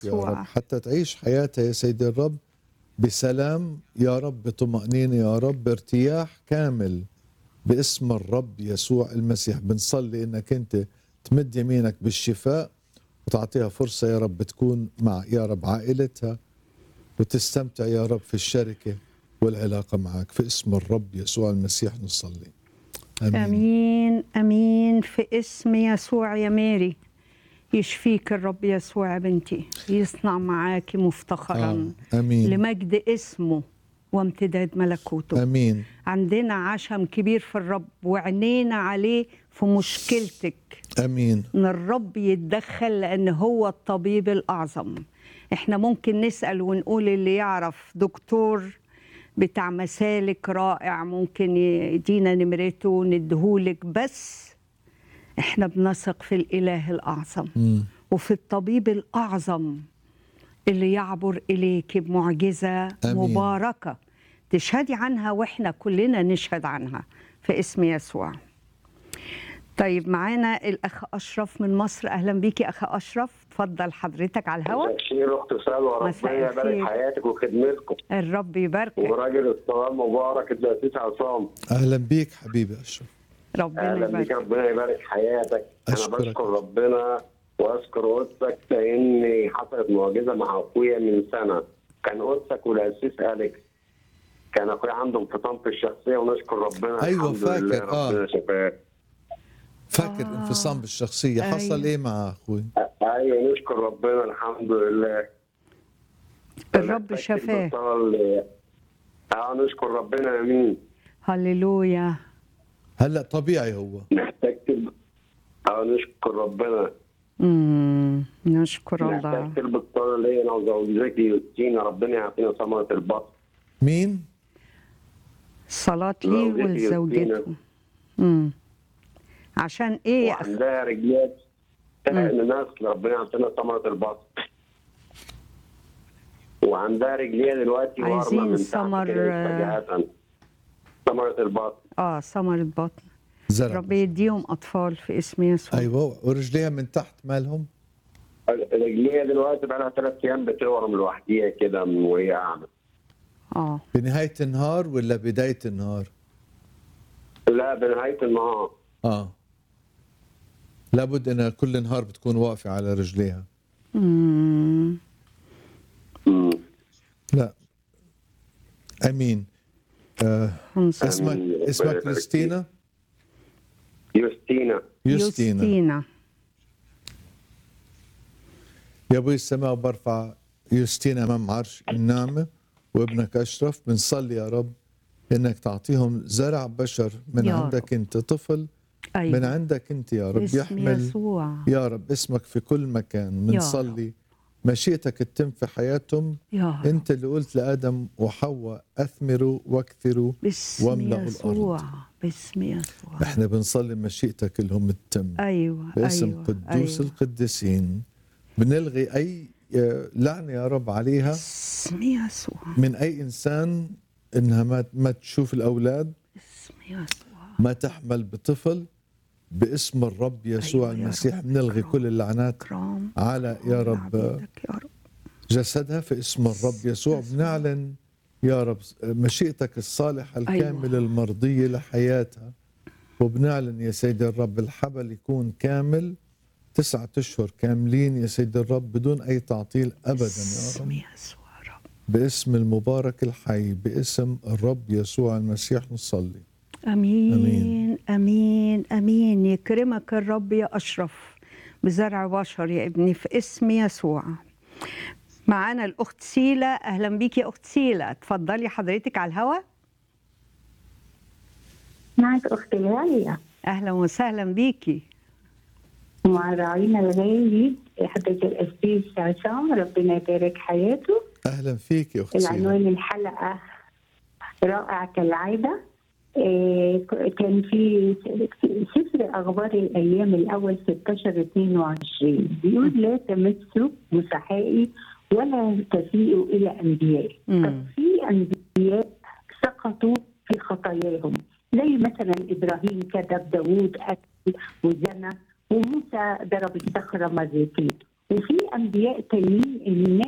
يا رب يسوع. حتى تعيش حياتها يا سيدي الرب بسلام يا رب بطمأنينة يا رب بارتياح كامل باسم الرب يسوع المسيح بنصلي انك انت تمد يمينك بالشفاء وتعطيها فرصة يا رب تكون مع يا رب عائلتها وتستمتع يا رب في الشركة والعلاقة معك في اسم الرب يسوع المسيح نصلي آمين, امين امين في اسم يسوع يا ماري يشفيك الرب يسوع يا بنتي يصنع معاك مفتخرا آه. آمين لمجد اسمه وامتداد ملكوته آمين عندنا عشم كبير في الرب وعينينا عليه في مشكلتك آمين ان الرب يتدخل لان هو الطبيب الاعظم احنا ممكن نسال ونقول اللي يعرف دكتور بتاع مسالك رائع ممكن يدينا نمرته ونديهولك بس احنا بنثق في الاله الاعظم مم. وفي الطبيب الاعظم اللي يعبر اليك بمعجزه آمين. مباركه تشهدي عنها واحنا كلنا نشهد عنها في اسم يسوع طيب معانا الاخ اشرف من مصر اهلا بيكي اخ اشرف اتفضل حضرتك على الهواء خير اخت سلوى مساء ربنا الخير. يبارك حياتك وخدمتكم الرب يباركك وراجل الصواب مبارك الدسيس عصام أهلا بيك حبيبي أشرف ربنا اهلا بيك يبارك ربنا يبارك حياتك انا أشكرك. بشكر ربنا واذكر قدسك لان حصلت معجزه مع اخويا من سنه كان قدسك والاسيس اليكس كان اخويا عنده انفصام في الشخصيه ونشكر ربنا أيوة، الحمد لله فاكر، آه. ربنا شفاه فاكر آه. انفصام بالشخصية حصل أيوة. إيه مع أخوي ايوه نشكر ربنا الحمد لله الرب شفاه بطل- اه نشكر ربنا امين هللويا هلا طبيعي هو محتاج تب... اه نشكر ربنا امم نشكر الله محتاج تلبس صلاة ليا انا وزوجتي يوستينا ربنا يعطينا ثمرة البطن مين صلاة لي زوجتي ولزوجته يوستينا. امم عشان ايه يا اخ وعندها رجلات تحقن نسل ربنا يعطينا ثمرة البطن وعندها رجليها دلوقتي ورمة عايزين من تحت ثمر- كده فجأة ثمرة البطن اه ثمر البطن زرع رب يديهم اطفال في اسم يسوع أيوة ورجليها من تحت مالهم رجليها دلوقتي بقى لها ثلاث ايام بتورم لوحديها كده من وهي قاعدة اه بنهاية النهار ولا بداية النهار لا بنهاية النهار آه لابد انها كل نهار بتكون واقفة على رجليها امم مم. لا امين آه هنصر. اسمك آمين. ربنا اسمك يبارك كريستينا يوستينا يوستينا يوستينا يا ابوي السماء برفع يوستينا امام عرش النعمه وابنك اشرف بنصلي يا رب انك تعطيهم زرع بشر من يا عندك انت طفل ايوه من عندك انت يا رب باسم يحمل يسوع يا رب اسمك في كل مكان يا بنصلي مشيئتك تتم في حياتهم يا رب انت اللي قلت لادم وحواء اثمروا واكثروا باسم واملأوا يسوع الأرض. باسم يسوع احنا بنصلي مشيئتك اللي هم تتم ايوه باسم ايوه قدوس أيوة. القديسين بنلغي اي آه، لعنه يا رب عليها باسم يسوع من اي انسان انها ما ما تشوف الاولاد باسم يسوع ما تحمل بطفل باسم الرب يسوع أيوة يا المسيح رب. بنلغي إكرام. كل اللعنات كرام على يا رب عبيدك يا رب جسدها في اسم الرب يسوع يسوع. بنعلن يا رب مشيئتك الصالحة الكاملة المرضية لحياتها وبنعلن يا سيدي الرب الحبل يكون كامل تسعة أشهر كاملين يا سيدي الرب بدون أي تعطيل أبدا يا رب باسم يسوع يا رب باسم المبارك الحي باسم الرب يسوع المسيح نصلي امين أمين. امين امين يكرمك الرب يا اشرف بزرع بشر يا ابني في اسم يسوع معانا الاخت سيلا اهلا بيك يا اخت سيلا اتفضلي حضرتك على الهوا معك أختي الغالية اهلا وسهلا بيكي مع راعينا الغالي حضرة الأسيس عصام ربنا يبارك حياته أهلا فيك يا أختي سيلا. العنوان الحلقة رائع كالعادة آه، كان في سفر أخبار الأيام الأول 16 22 بيقول لا تمسوا مسحائي ولا تسيئوا إلى أنبيائي مم. طب في أنبياء سقطوا في خطاياهم زي مثلا إبراهيم كذب داوود أكل وزنى وموسى ضرب الصخرة مرتين وفي انبياء تانيين الناس